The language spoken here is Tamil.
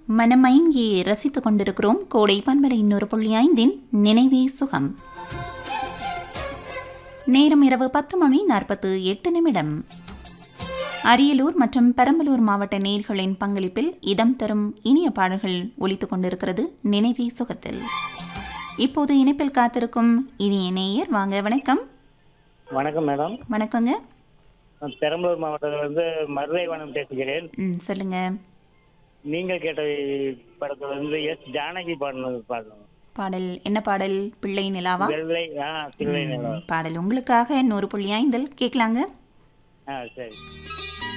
மனமயங்கி ரசித்துக் கொண்டிருக்கிறோம் கோடை பண்பலை இன்னொரு புள்ளி ஐந்தின் நினைவே சுகம் நேரம் இரவு பத்து மணி நாற்பத்து எட்டு நிமிடம் அரியலூர் மற்றும் பெரம்பலூர் மாவட்ட நேர்களின் பங்களிப்பில் இதம் தரும் இனிய பாடல்கள் ஒலித்துக் கொண்டிருக்கிறது நினைவே சுகத்தில் இப்போது இணைப்பில் காத்திருக்கும் இனிய நேயர் வாங்க வணக்கம் வணக்கம் மேடம் வணக்கங்க நான் பெரம்பலூர் மாவட்டத்திலிருந்து மருதைவனம் பேசுகிறேன் ம் சொல்லுங்க நீங்கள் கேட்ட படத்துல இருந்து எஸ் ஜானகி பாடினது பாடணும் பாடல் என்ன பாடல் பிள்ளை நிலாவா வெள்ளை ஆ பிள்ளை நிலம் பாடல் உங்களுக்காக நூறு புள்ளி ஐந்தில் கேட்கலாங்க ஆ சரி